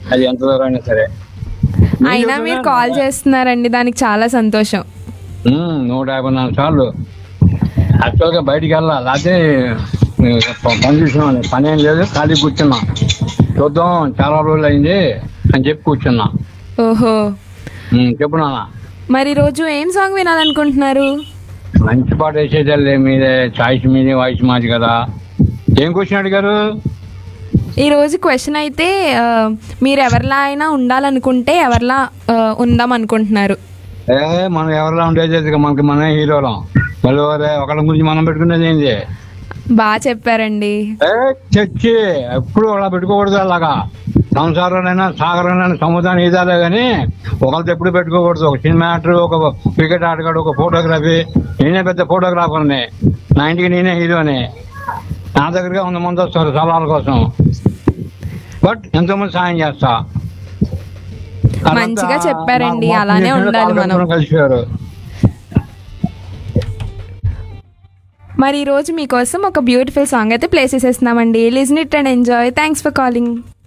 అది ఎంత దూరం అయినా సరే అయినా మీరు కాల్ చేస్తున్నారండి దానికి చాలా సంతోషం ఉమ్, నూట యాభై నాలుగు సార్లు యాక్చువల్గా బయటికి వెళ్ళాలి లేకపోతే నేను పని చూసినాను పని ఏం లేదు ఖాళీ కూర్చున్నా చూద్దాం చాలా రోజులు అయింది అని చెప్పి కూర్చున్నా ఓహో ఉమ్, చెప్పు నాన్న మరి రోజు ఏం సాంగ్ వినాలనుకుంటున్నారు మంచి పాట వేసేది మీదే చాయిస్ మీదే వాయిస్ మాది కదా ఏం క్వశ్చన్ అడిగారు ఈ రోజు క్వశ్చన్ అయితే ఆ, మీరు ఎవరిలా అయినా ఉండాలనుకుంటే ఎవరిలా ఆ, ఉందాం అనుకుంటున్నారు ఏ మనం ఎవరిలా ఉండేది మనకి మనమే హీరోలం మళ్ళీ ఒరే ఒకళ్ళ గురించి మనం పెట్టుకునేది ఏంది బాగా చెప్పారండి ఏ చచ్చి ఎప్పుడు అలా పెట్టుకోకూడదు అలాగా సంసారంలోనైనా సాగరంలోనైనా సముద్రాన్ని ఈదాలే కానీ ఒకరితో ఎప్పుడు పెట్టుకోకూడదు ఒక సినిమా యాక్టర్ ఒక క్రికెట్ ఆటగాడు ఒక ఫోటోగ్రఫీ నేనే పెద్ద ఫోటోగ్రాఫర్ని నా ఇంటికి నేనే హీరోని నా దగ్గరగా వంద మంది వస్తారు సలహాల కోసం బట్ ఎంతో మంది సాయం చేస్తా మంచిగా చెప్పారండి. నాకు అలానే మోసం చేసిన ఉండాలి మనం. వాళ్ళు కలిసిపోయారు మరి ఈ రోజు మీకోసం ఒక బ్యూటిఫుల్ సాంగ్ అయితే ప్లే చేసేస్తున్నామండి listen it and enjoy thanks for calling